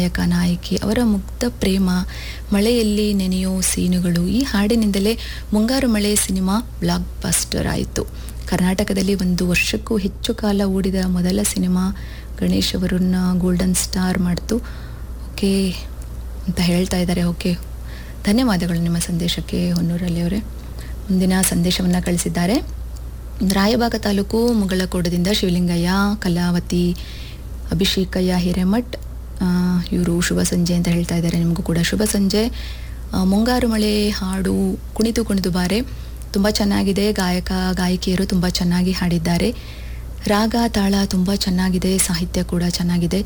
ನಾಯಕ ನಾಯಕಿ ಅವರ ಮುಗ್ಧ ಪ್ರೇಮ ಮಳೆಯಲ್ಲಿ ನೆನೆಯೋ ಸೀನುಗಳು ಈ ಹಾಡಿನಿಂದಲೇ ಮುಂಗಾರು ಮಳೆ ಸಿನಿಮಾ ಬ್ಲಾಕ್ ಬಸ್ಟರ್ ಆಯಿತು ಕರ್ನಾಟಕದಲ್ಲಿ ಒಂದು ವರ್ಷಕ್ಕೂ ಹೆಚ್ಚು ಕಾಲ ಓಡಿದ ಮೊದಲ ಸಿನಿಮಾ ಗಣೇಶ್ ಅವರನ್ನ ಗೋಲ್ಡನ್ ಸ್ಟಾರ್ ಮಾಡ್ತು ಓಕೆ ಅಂತ ಹೇಳ್ತಾ ಇದ್ದಾರೆ ಓಕೆ ಧನ್ಯವಾದಗಳು ನಿಮ್ಮ ಸಂದೇಶಕ್ಕೆ ಹೊನ್ನೂರಲ್ಲಿ ಅವರೇ ಮುಂದಿನ ಸಂದೇಶವನ್ನು ಕಳಿಸಿದ್ದಾರೆ ರಾಯಬಾಗ ತಾಲೂಕು ಮುಗಳಕೋಟದಿಂದ ಶಿವಲಿಂಗಯ್ಯ ಕಲಾವತಿ ಅಭಿಷೇಕಯ್ಯ ಹಿರೇಮಠ್ ಇವರು ಶುಭ ಸಂಜೆ ಅಂತ ಹೇಳ್ತಾ ಇದ್ದಾರೆ ನಿಮಗೂ ಕೂಡ ಶುಭ ಸಂಜೆ ಆ, ಮುಂಗಾರು ಮಳೆ ಹಾಡು ಕುಣಿತು ಕುಣಿತು ಬಾರೆ ತುಂಬ ಚೆನ್ನಾಗಿದೆ ಗಾಯಕ ಗಾಯಕಿಯರು ತುಂಬ ಚೆನ್ನಾಗಿ ಹಾಡಿದ್ದಾರೆ ರಾಗ ತಾಳ ತುಂಬ ಚೆನ್ನಾಗಿದೆ ಸಾಹಿತ್ಯ ಕೂಡ ಚೆನ್ನಾಗಿದೆ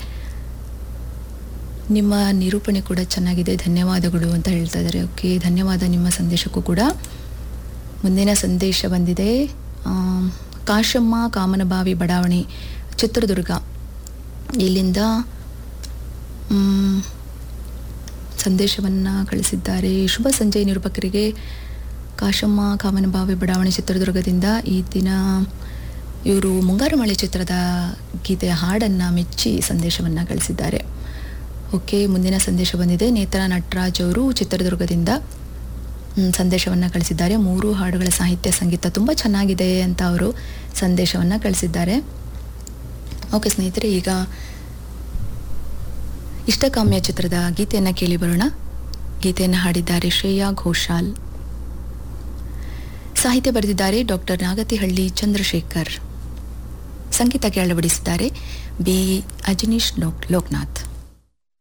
ನಿಮ್ಮ ನಿರೂಪಣೆ ಕೂಡ ಚೆನ್ನಾಗಿದೆ ಧನ್ಯವಾದಗಳು ಅಂತ ಹೇಳ್ತಾ ಇದ್ದಾರೆ ಓಕೆ ಧನ್ಯವಾದ ನಿಮ್ಮ ಸಂದೇಶಕ್ಕೂ ಕೂಡ ಮುಂದಿನ ಸಂದೇಶ ಬಂದಿದೆ ಆಮ್, ಕಾಶಮ್ಮ ಕಾಮನಬಾವಿ ಬಡಾವಣೆ ಚಿತ್ರದುರ್ಗ ಇಲ್ಲಿಂದ ಸಂದೇಶವನ್ನು ಕಳಿಸಿದ್ದಾರೆ ಶುಭ ಸಂಜೆ ನಿರೂಪಕರಿಗೆ ಕಾಶಮ್ಮ ಕಾಮನಬಾವಿ ಬಡಾವಣೆ ಚಿತ್ರದುರ್ಗದಿಂದ ಈ ದಿನ ಇವರು ಮುಂಗಾರು ಮಳೆ ಚಿತ್ರದ ಗೀತೆಯ ಹಾಡನ್ನು ಮೆಚ್ಚಿ ಸಂದೇಶವನ್ನು ಕಳಿಸಿದ್ದಾರೆ ಓಕೆ ಮುಂದಿನ ಸಂದೇಶ ಬಂದಿದೆ ನೇತ್ರಾ ನಟರಾಜ್ ಅವರು ಚಿತ್ರದುರ್ಗದಿಂದ ಸಂದೇಶವನ್ನು ಕಳಿಸಿದ್ದಾರೆ ಮೂರು ಹಾಡುಗಳ ಸಾಹಿತ್ಯ ಸಂಗೀತ ತುಂಬ ಚೆನ್ನಾಗಿದೆ ಅಂತ ಅವರು ಸಂದೇಶವನ್ನು ಕಳಿಸಿದ್ದಾರೆ ಓಕೆ ಸ್ನೇಹಿತರೆ ಈಗ ಇಷ್ಟಕಾಮ್ಯ ಚಿತ್ರದ ಗೀತೆಯನ್ನು ಕೇಳಿ ಬರೋಣ ಗೀತೆಯನ್ನು ಹಾಡಿದ್ದಾರೆ ಶ್ರೇಯಾ ಘೋಷಾಲ್ ಸಾಹಿತ್ಯ ಬರೆದಿದ್ದಾರೆ ಡಾಕ್ಟರ್ ನಾಗತಿಹಳ್ಳಿ ಚಂದ್ರಶೇಖರ್ ಸಂಗೀತಕ್ಕೆ ಅಳವಡಿಸಿದ್ದಾರೆ ಬಿ ಅಜನೀಶ್ ಲೋಕ್ ಲೋಕನಾಥ್